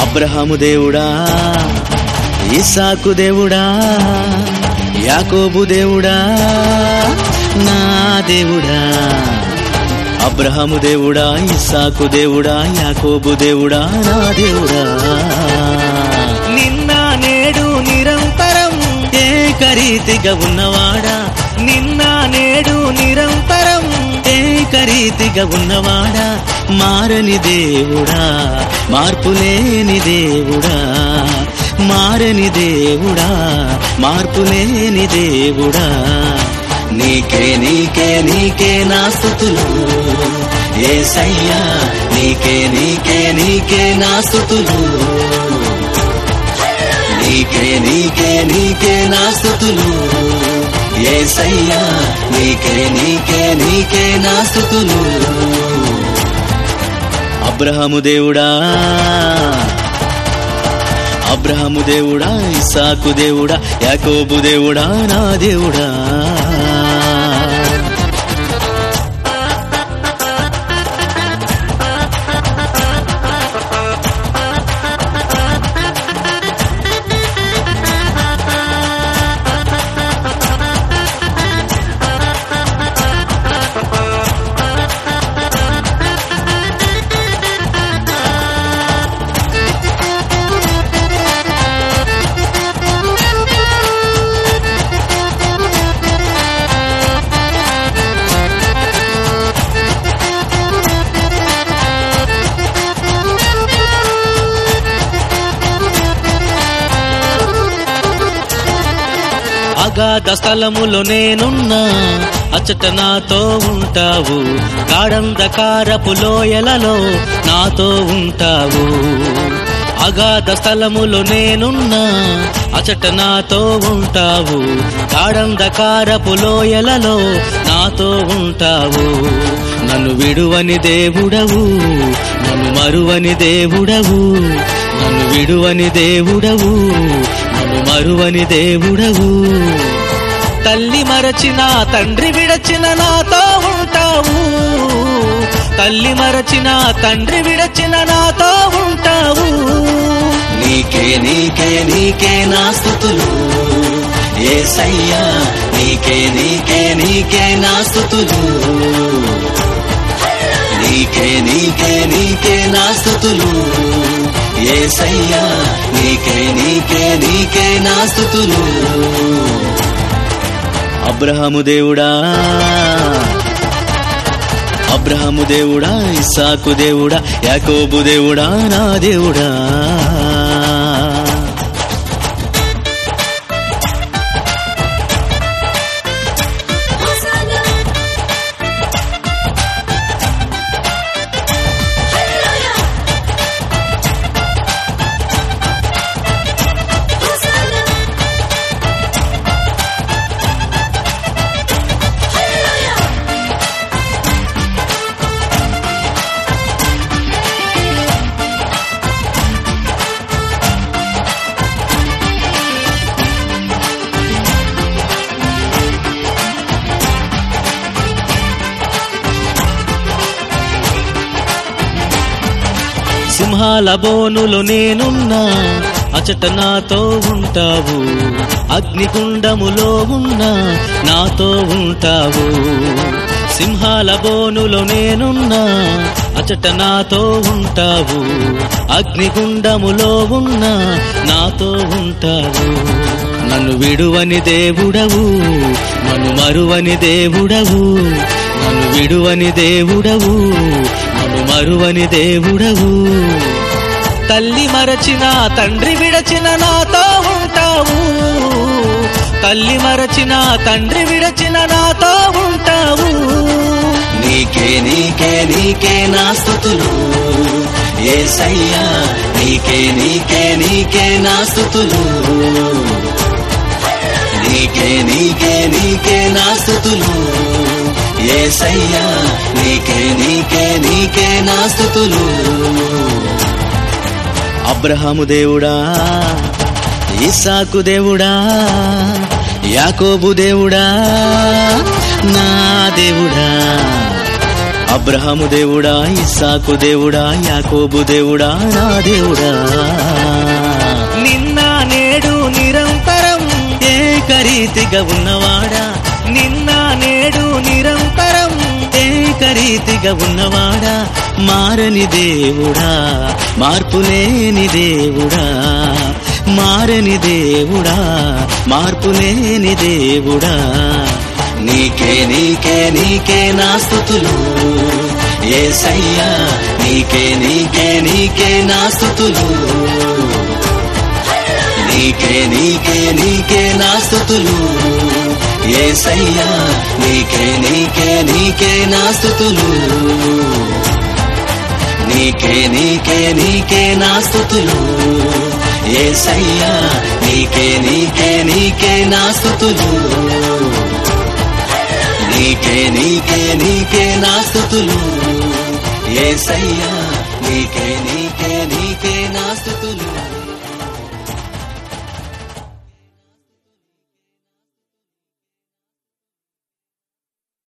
అబ్రహాము దేవుడా ఇసాకు దేవుడా యాకోబు దేవుడా నా దేవుడా అబ్రహాము దేవుడా ఇస్సాకు దేవుడా యాకోబు దేవుడా నా దేవుడా నిన్న నేడు నిరంతరం ఏకరీతిగా ఉన్నవాడా నిన్న నేడు నిరంతరం ఏకరీతిగా ఉన్నవాడా మారని దేవుడా మార్పులేని దేవుడా మారని దేవుడా మార్పులేని దేవుడా నీకే నీకే నీకే నా స్థుతులు ఏసయ్యా నీకే నీకే నీకే నా స్థుతులు నీకే నీకే నీకే నా స్థుతులు ఏసయ్యా నీకే నీకే నీకే నా స్థుతులు అబ్రహము దేవుడా అబ్రహము దేవుడా ఇస్సాకు దేవుడా యాకోబు దేవుడా నా దేవుడా అగాధ స్థలములో నేనున్నా అచ్చట నాతో ఉంటావు గాఢంధకారపు లోయలలో నాతో ఉంటావు అగాధ స్థలములో నేనున్నా అచట నాతో ఉంటావు గాఢంధకారపు లోయలలో నాతో ఉంటావు నన్ను విడువని దేవుడవు నన్ను మరువని దేవుడవు నన్ను విడువని దేవుడవు నన్ను మరువని దేవుడవు తల్లి మరచిన తండ్రి విడచిన నాతో ఉంటావు తల్లి మరచిన తండ్రి విడచిన నాతో ఉంటావు నీకే నీకే నీకే నా స్థుతులు ఏసయ్యా నీకే నీకే నీకే నా స్థుతులు నీకే నీకే నీకే నా స్థుతులు ఏసయ్యా నీకే నీకే నీకే నా స్థుతులు అబ్రహాము దేవుడా అబ్రహాము దేవుడా ఇస్సాకు దేవుడా యాకోబు దేవుడా నా దేవుడా Hosanna. Hallelujah. Hosanna. Hallelujah. సింహాల బోనులు నేనున్నా అచట నాతో ఉంటావు అగ్నిగుండములో ఉన్నా నాతో ఉంటావు సింహాల బోనులో నేనున్నా అచట నాతో ఉంటావు అగ్నిగుండములో ఉన్నా నాతో ఉంటావు నన్ను విడువని దేవుడవు నన్ను మరువని దేవుడవు నన్ను విడువని దేవుడవు నన్ను మరువని దేవుడవు తల్లి మరచిన తండ్రి విడచిన నాతో ఉంటావు తల్లి మరచిన తండ్రి విడచిన నాతో ఉంటావు నీకే నీకే నీకే నా స్థుతులు ఏసయ్యా నీకే నీకే నీకే నా స్థుతులు నీకే నీకే నీకే నా స్థుతులు ఏసయ్యా నీకే నీకే నీకే నా స్థుతులు అబ్రహాము దేవుడా ఇసాకు దేవుడా యాకోబు దేవుడా నా దేవుడా అబ్రహాము దేవుడా ఇస్సాకు దేవుడా యాకోబు దేవుడా నా దేవుడా నిన్న నేడు నిరంతరం ఏకరీతిగా ఉన్నవాడా నిన్న నేడు నిరంతరం ఏకరీతిగా ఉన్నవాడా మారని దేవుడా మార్పులేని దేవుడా మారని దేవుడా మార్పులేని దేవుడా నీకే నీకే నీకే నా స్థుతులు ఏసయ్యా నీకే నీకే నీకే నా స్థుతులు నీకే నీకే నీకే నా స్థుతులు ఏసయ్యా నీకే నీకే నీకే నా స్థుతులు నీకే నీకే నీకే నా స్థుతులు ఏసయ్యా నీకే నీకే నీకే నా స్థుతులు నీకే నీకే నీకే నా స్థుతులు ఏసయ్యా నీకే నీకే నీకే నా స్థుతులు